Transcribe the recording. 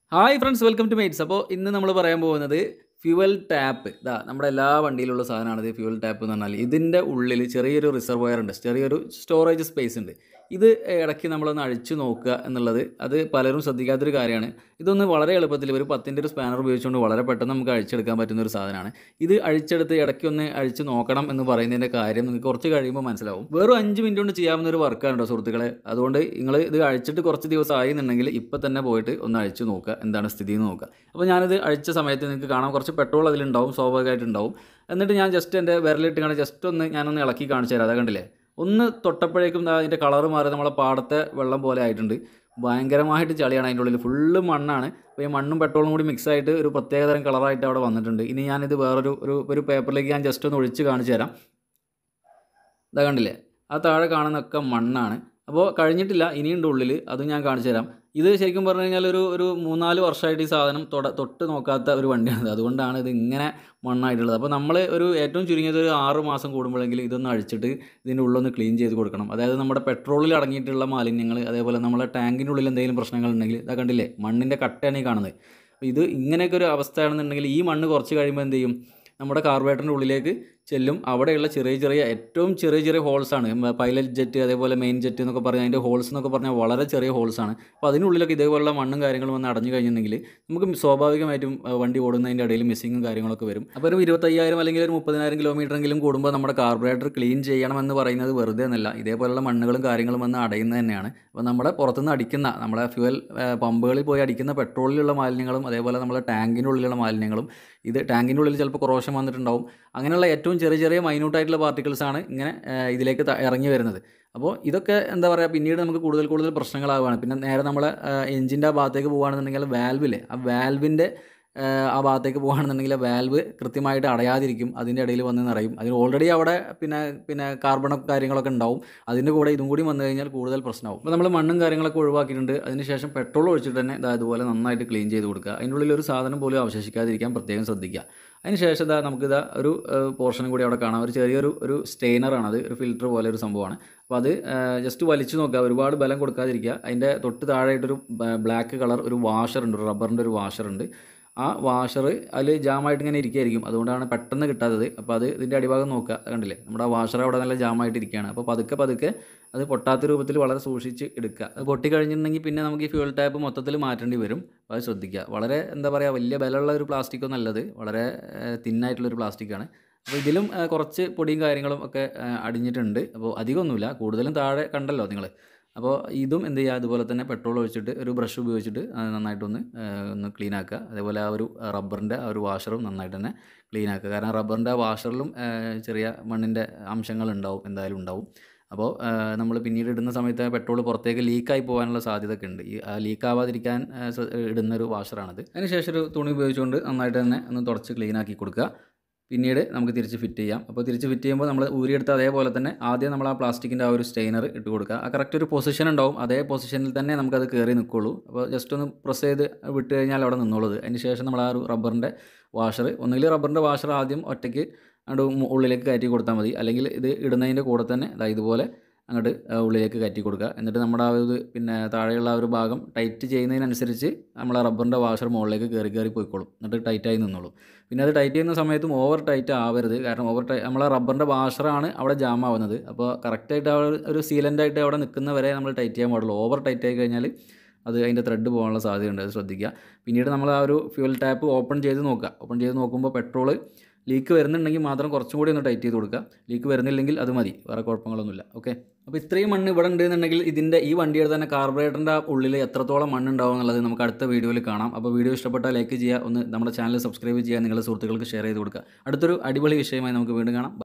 hi friends welcome to mates അപ്പോൾ ഇന്ന് നമ്മൾ പറയാൻ പോകുന്നത് ഫ്യുവൽ ടാപ്പ് ഇതാ നമ്മുടെ എല്ലാ വണ്ടിയിലുള്ള സാധനമാണ് ഇത് ഫ്യുവൽ ടാപ്പ് എന്ന് പറഞ്ഞാൽ ഇതിൻ്റെ ഉള്ളിൽ ചെറിയൊരു റിസർവയർ ഉണ്ട് ചെറിയൊരു സ്റ്റോറേജ് സ്പേസ് ഉണ്ട് ഇത് ഇടയ്ക്ക് നമ്മളൊന്ന് അഴിച്ചു നോക്കുക എന്നുള്ളത് അത് പലരും ശ്രദ്ധിക്കാത്തൊരു കാര്യമാണ് ഇതൊന്ന് വളരെ എളുപ്പത്തിൽ ഒരു പത്തിൻ്റെ ഒരു സ്പാനർ ഉപയോഗിച്ചുകൊണ്ട് വളരെ പെട്ടെന്ന് നമുക്ക് അഴിച്ചെടുക്കാൻ പറ്റുന്ന ഒരു സാധനമാണ് ഇത് അഴിച്ചെടുത്ത് ഇടയ്ക്ക് ഒന്ന് അഴിച്ച് നോക്കണം എന്ന് പറയുന്നതിൻ്റെ കാര്യം നിങ്ങൾക്ക് കുറച്ച് കഴിയുമ്പോൾ മനസ്സിലാവും വെറും അഞ്ച് മിനിറ്റ് കൊണ്ട് ചെയ്യാവുന്ന ഒരു വർക്കാണ് കേട്ടോ സുഹൃത്തുക്കളെ അതുകൊണ്ട് നിങ്ങൾ ഇത് അഴിച്ചിട്ട് കുറച്ച് ദിവസം ആയി എന്നുണ്ടെങ്കിൽ ഇപ്പം തന്നെ പോയിട്ട് ഒന്ന് അഴിച്ച് നോക്കുക എന്താണ് സ്ഥിതി എന്ന് നോക്കുക അപ്പോൾ ഞാനിത് അഴിച്ച സമയത്ത് നിങ്ങൾക്ക് കാണാം കുറച്ച് പെട്രോൾ അതിലുണ്ടാവും സ്വാഭാവികമായിട്ടുണ്ടാവും എന്നിട്ട് ഞാൻ ജസ്റ്റ് എൻ്റെ വിരലിട്ട് കാണാൻ ജസ്റ്റ് ഒന്ന് ഞാനൊന്ന് ഇളക്കി കാണിച്ചു തരാം അതാ കണ്ടില്ലേ ഒന്ന് തൊട്ടപ്പോഴേക്കും ദാ അതിൻ്റെ കളറ് മാറി നമ്മളെ പാടത്തെ വെള്ളം പോലെ ആയിട്ടുണ്ട് ഭയങ്കരമായിട്ട് ചളിയാണ് അതിൻ്റെ ഉള്ളിൽ ഫുള്ള് മണ്ണാണ് അപ്പോൾ ഈ മണ്ണും പെട്രോളും കൂടി മിക്സ് ആയിട്ട് ഒരു പ്രത്യേകതരം കളറായിട്ട് അവിടെ വന്നിട്ടുണ്ട് ഇനി ഞാനിത് വേറൊരു ഒരു ഒരു പേപ്പറിലേക്ക് ഞാൻ ജസ്റ്റ് ഒന്ന് ഒഴിച്ച് കാണിച്ചു തരാം ഇതാ കണ്ടില്ലേ ആ താഴെ കാണുന്നൊക്കെ മണ്ണാണ് അപ്പോൾ കഴിഞ്ഞിട്ടില്ല ഇനിയുണ്ട് ഉള്ളിൽ അതും ഞാൻ കാണിച്ചു തരാം ഇത് ശരിക്കും പറഞ്ഞു കഴിഞ്ഞാൽ ഒരു ഒരു മൂന്നാല് വർഷമായിട്ട് ഈ സാധനം തൊട തൊട്ട് നോക്കാത്ത ഒരു വണ്ടിയാണ് അതുകൊണ്ടാണ് ഇത് ഇങ്ങനെ മണ്ണായിട്ടുള്ളത് അപ്പോൾ നമ്മൾ ഒരു ഏറ്റവും ചുരുങ്ങിയത് ഒരു ആറ് മാസം കൂടുമ്പോഴെങ്കിലും ഇതൊന്ന് അഴിച്ചിട്ട് ഇതിൻ്റെ ഉള്ളൊന്ന് ക്ലീൻ ചെയ്ത് കൊടുക്കണം അതായത് നമ്മുടെ പെട്രോളിൽ അടങ്ങിയിട്ടുള്ള മാലിന്യങ്ങൾ അതേപോലെ നമ്മളെ ടാങ്കിൻ്റെ ഉള്ളിൽ എന്തെങ്കിലും പ്രശ്നങ്ങൾ ഉണ്ടെങ്കിൽ ഇതാ കണ്ടില്ലേ മണ്ണിൻ്റെ കട്ടയാണ് ഈ കാണുന്നത് അപ്പോൾ ഇത് ഇങ്ങനെയൊക്കെ ഒരു അവസ്ഥയാണെന്നുണ്ടെങ്കിൽ ഈ മണ്ണ് കുറച്ച് കഴിയുമ്പോൾ എന്ത് ചെയ്യും നമ്മുടെ കാർബറേറ്ററിൻ്റെ ഉള്ളിലേക്ക് ചെല്ലും അവിടെയുള്ള ചെറിയ ചെറിയ ഏറ്റവും ചെറിയ ചെറിയ ഹോൾസാണ് പൈലറ്റ് ജെറ്റ് അതേപോലെ മെയിൻ ജെറ്റ് എന്നൊക്കെ പറഞ്ഞാൽ അതിൻ്റെ ഹോൾസ് എന്നൊക്കെ പറഞ്ഞാൽ വളരെ ചെറിയ ഹോൾസാണ് അപ്പോൾ അതിനുള്ളിലൊക്കെ ഇതേപോലുള്ള മണ്ണും കാര്യങ്ങളും വന്ന് അടഞ്ഞു കഴിഞ്ഞിട്ടുണ്ടെങ്കിൽ നമുക്ക് സ്വാഭാവികമായിട്ടും ആ, വണ്ടി ഓടുന്നതിൻ്റെ ഇടയിൽ മിസ്സിങ്ങും കാര്യങ്ങളൊക്കെ വരും അപ്പോൾ ഒരു ഇരുപത്തയ്യായിരം അല്ലെങ്കിൽ ഒരു മുപ്പതിനായിരം കിലോമീറ്ററെങ്കിലും കൂടുമ്പോൾ നമ്മുടെ കാർബറേറ്റർ ക്ലീൻ ചെയ്യണമെന്ന് പറയുന്നത് വെറുതെ എന്നല്ല ഇതേപോലുള്ള മണ്ണുകളും കാര്യങ്ങളും വന്ന് അടയുന്നത് തന്നെയാണ് അപ്പോൾ നമ്മുടെ പുറത്തുനിന്ന് അടിക്കുന്ന നമ്മുടെ ഫ്യുവൽ പമ്പുകളിൽ പോയി അടിക്കുന്ന പെട്രോളിലുള്ള മാലിന്യങ്ങളും അതേപോലെ നമ്മുടെ ടാങ്കിൻ്റെ ഉള്ളിലുള്ള മാലിന്യങ്ങളും ഇത് ടാങ്കിൻ്റെ ഉള്ളിൽ ചിലപ്പോൾ കുറോഷൻ വന്നിട്ടുണ്ടാവും അങ്ങനെയുള്ള ഏറ്റവും ചെറിയ ചെറിയ മൈന്യൂട്ടായിട്ടുള്ള പാർട്ടിക്കിൾസ് ആണ് ഇങ്ങനെ ആ, ഇതിലേക്ക് ത- ഇറങ്ങി വരുന്നത് അപ്പോൾ ഇതൊക്കെ എന്താ പറയുക പിന്നീട് നമുക്ക് കൂടുതൽ കൂടുതൽ പ്രശ്നങ്ങളാവുകയാണ് പിന്നെ നേരെ നമ്മൾ എഞ്ചിൻ്റെ ആ ഭാഗത്തേക്ക് പോകുകയാണെന്നുണ്ടെങ്കിൽ വാൽവില്ലേ ആ വാൽവിൻ്റെ ആ ഭാഗത്തേക്ക് പോകുകയാണെന്നുണ്ടെങ്കിൽ വാൽവ് കൃത്യമായിട്ട് അടയാതിരിക്കും അതിൻ്റെ ഇടയിൽ വന്ന് നിറയും അതിന് ഓൾറെഡി അവിടെ പിന്നെ പിന്നെ കാർബണും കാര്യങ്ങളൊക്കെ ഉണ്ടാവും അതിൻ്റെ കൂടെ ഇതും കൂടി വന്നു കഴിഞ്ഞാൽ കൂടുതൽ പ്രശ്നമാവും അപ്പോൾ നമ്മൾ മണ്ണും കാര്യങ്ങളൊക്കെ ഒഴിവാക്കിയിട്ടുണ്ട് അതിനുശേഷം പെട്രോൾ ഒഴിച്ചിട്ട് തന്നെ ഇതാ ഇതുപോലെ നന്നായിട്ട് ക്ലീൻ ചെയ്ത് കൊടുക്കുക അതിൻ്റെ ഉള്ളിൽ ഒരു സാധനം പോലും അവശേഷിക്കാതിരിക്കാൻ പ്രത്യേകം ശ്രദ്ധിക്കുക അതിനുശേഷം ഇതാ നമുക്കിതാ ഒരു പോർഷനും കൂടി അവിടെ കാണാം ഒരു ചെറിയൊരു ഒരു സ്റ്റെയിനറാണത് ഒരു ഫിൽറ്റർ പോലെ ഒരു സംഭവമാണ് അപ്പോൾ അത് ജസ്റ്റ് വലിച്ചു നോക്കുക ഒരുപാട് ബലം കൊടുക്കാതിരിക്കുക അതിൻ്റെ തൊട്ട് താഴെയായിട്ടൊരു ബ്ലാക്ക് കളർ ഒരു വാഷർ ഉണ്ട് ഒരു റബ്ബറിൻ്റെ ഒരു വാഷർ ഉണ്ട് ആ വാഷർ അതിൽ ജാമായിട്ട് ഇങ്ങനെ ഇരിക്കുകയായിരിക്കും അതുകൊണ്ടാണ് പെട്ടെന്ന് കിട്ടാത്തത് അപ്പോൾ അത് ഇതിൻ്റെ അടിഭാഗം നോക്കുക അത് കണ്ടില്ലേ നമ്മുടെ ആ വാഷർ അവിടെ നല്ല ജാമായിട്ട് ഇരിക്കുകയാണ് അപ്പോൾ പതുക്കെ പതുക്കെ അത് പൊട്ടാത്ത രൂപത്തിൽ വളരെ സൂക്ഷിച്ച് എടുക്കുക അത് പൊട്ടിക്കഴിഞ്ഞിട്ടുണ്ടെങ്കിൽ പിന്നെ നമുക്ക് ഈ ഫ്യൂൽ ടാപ്പ് മൊത്തത്തിൽ മാറ്റേണ്ടി വരും അപ്പോൾ അത് ശ്രദ്ധിക്കുക വളരെ എന്താ പറയുക വലിയ ബലമുള്ള ഒരു പ്ലാസ്റ്റിക്കൊന്നും നല്ലത് വളരെ തിന്നായിട്ടുള്ളൊരു പ്ലാസ്റ്റിക്കാണ് അപ്പോൾ ഇതിലും ആ, കുറച്ച് പൊടിയും കാര്യങ്ങളും ഒക്കെ ആ, അടിഞ്ഞിട്ടുണ്ട് അപ്പോൾ അധികമൊന്നുമില്ല കൂടുതലും താഴെ കണ്ടല്ലോ നിങ്ങൾ അപ്പോൾ ഇതും എന്ത് ചെയ്യുക അതുപോലെ തന്നെ പെട്രോൾ ഒഴിച്ചിട്ട് ഒരു ബ്രഷ് ഉപയോഗിച്ചിട്ട് ആ, നന്നായിട്ടൊന്ന് ആ, ഒന്ന് ക്ലീൻ ആക്കുക അതേപോലെ ആ ഒരു റബ്ബറിൻ്റെ ആ ഒരു വാഷറും നന്നായിട്ട് തന്നെ ക്ലീൻ ആക്കുക കാരണം റബ്ബറിൻ്റെ ആ വാഷറിലും ആ, ചെറിയ മണ്ണിൻ്റെ അംശങ്ങൾ ഉണ്ടാവും എന്തായാലും ഉണ്ടാവും അപ്പോൾ നമ്മൾ പിന്നീട് ഇടുന്ന സമയത്ത് പെട്രോൾ പുറത്തേക്ക് ലീക്കായി പോകാനുള്ള സാധ്യത ഒക്കെ ഉണ്ട് ഈ ലീക്ക് ആവാതിരിക്കാൻ ആ, ശ്ര- ഇടുന്ന ഒരു വാഷറാണിത് അതിനുശേഷം ഒരു തുണി ഉപയോഗിച്ചുകൊണ്ട് നന്നായിട്ട് തന്നെ ഒന്ന് തുടച്ച് ക്ലീൻ ആക്കി കൊടുക്കുക പിന്നീട് നമുക്ക് തിരിച്ച് ഫിറ്റ് ചെയ്യാം അപ്പോൾ തിരിച്ച് ഫിറ്റ് ചെയ്യുമ്പോൾ നമ്മൾ ഊരിയെടുത്ത അതേപോലെ തന്നെ ആദ്യം നമ്മൾ ആ പ്ലാസ്റ്റിക്കിൻ്റെ ആ ഒരു സ്റ്റെയിനർ ഇട്ട് കൊടുക്കുക ആ കറക്റ്റ് ഒരു പൊസിഷൻ ഉണ്ടാവും അതേ പൊസിഷനിൽ തന്നെ നമുക്കത് കയറി നിൽക്കുള്ളൂ അപ്പോൾ ജസ്റ്റ് ഒന്ന് പ്രസ് ചെയ്ത് വിട്ട് കഴിഞ്ഞാൽ അവിടെ നിന്നോളൂ അതിന് ശേഷം നമ്മൾ ആ ഒരു റബ്ബറിൻ്റെ വാഷർ ഒന്നുകിൽ റബ്ബറിൻ്റെ വാഷർ ആദ്യം ഒറ്റയ്ക്ക് അങ്ങോട്ട് മു- ഉള്ളിലേക്ക് കയറ്റി കൊടുത്താൽ മതി അല്ലെങ്കിൽ ഇത് ഇടുന്നതിൻ്റെ കൂടെ തന്നെ ദാ ഇതുപോലെ അങ്ങോട്ട് ആ, ഉള്ളിലേക്ക് കയറ്റി കൊടുക്കുക എന്നിട്ട് നമ്മുടെ ആ ഒരു പിന്നെ താഴെയുള്ള ആ ഒരു ഭാഗം ടൈറ്റ് ചെയ്യുന്നതിനനുസരിച്ച് നമ്മൾ ആ റബ്ബറിൻ്റെ വാഷർ മുകളിലേക്ക് കയറി കയറി പോയിക്കോളും എന്നിട്ട് ടൈറ്റായി നിന്നോളും പിന്നെ അത് ടൈറ്റ് ചെയ്യുന്ന സമയത്തും ഓവർ ടൈറ്റ് ആവരുത് കാരണം ഓവർ ടൈ നമ്മളെ റബ്ബറിൻ്റെ വാഷറാണ് അവിടെ ജാം ആവുന്നത് അപ്പോൾ കറക്റ്റായിട്ട് ആ ഒരു- ഒരു സീലൻ്റായിട്ട് അവിടെ നിൽക്കുന്ന വരെ നമ്മൾ ടൈറ്റ് ചെയ്യാൻ പാടുള്ളൂ ഓവർ ടൈറ്റ് ആയി കഴിഞ്ഞാൽ അത് അതിൻ്റെ ത്രെഡ് പോകാനുള്ള സാധ്യതയുണ്ട് അത് ശ്രദ്ധിക്കുക പിന്നീട് നമ്മൾ ആ ഒരു ഫ്യൂൽ ടാപ്പ് ഓപ്പൺ ചെയ്ത് നോക്കുക ഓപ്പൺ ചെയ്ത് നോക്കുമ്പോൾ പെട്രോൾ ലീക്ക് വരുന്നുണ്ടെങ്കിൽ മാത്രം കുറച്ചും കൂടി ഒന്ന് ടൈറ്റ് ചെയ്ത് കൊടുക്കുക ലീക്ക് വരുന്നില്ലെങ്കിൽ അത് മതി വേറെ കുഴപ്പങ്ങളൊന്നുമില്ല ഓക്കെ അപ്പോൾ ഇത്രയും മണ്ണ് ഇവിടെ ഉണ്ട് എന്നുണ്ടെങ്കിൽ ഇതിൻ്റെ ഈ വണ്ടിയുടെ തന്നെ കാർബറേറ്ററിൻ്റെ ഉള്ളിൽ എത്രത്തോളം മണ്ണ് ഉണ്ടാവും എന്നുള്ളത് നമുക്ക് അടുത്ത വീഡിയോയിൽ കാണാം അപ്പോൾ വീഡിയോ ഇഷ്ടപ്പെട്ടാൽ ലൈക്ക് ചെയ്യുക ഒന്ന് നമ്മുടെ ചാനൽ സബ്സ്ക്രൈബ് ചെയ്യുക നിങ്ങളുടെ സുഹൃത്തുക്കൾക്ക് ഷെയർ ചെയ്ത് കൊടുക്കുക അടുത്തൊരു അടിപൊളി വിഷയമായി നമുക്ക് വീണ്ടും കാണാം